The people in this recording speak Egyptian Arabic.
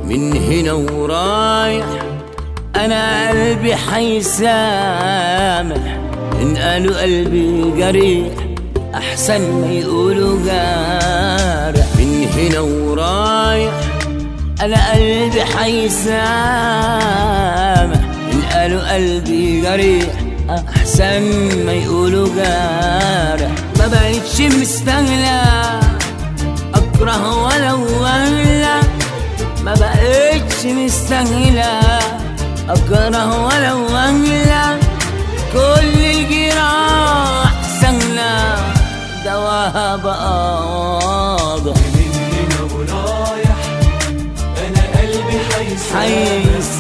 من هنا ورايح انا قلبي حيسامح ان قالوا قلبي جريح احسن ما يقولوا جارح من هنا ورايح انا قلبي حيسامح ان قالوا قلبي جريح احسن ما يقولوا جارح ما بقتش مستغلى اكره ولو ولا ما بقتش مستاهلة أكره ولو أهلا كل الجراح سهلة دواها بقى واضح من هنا ورايح انا قلبي حيسامح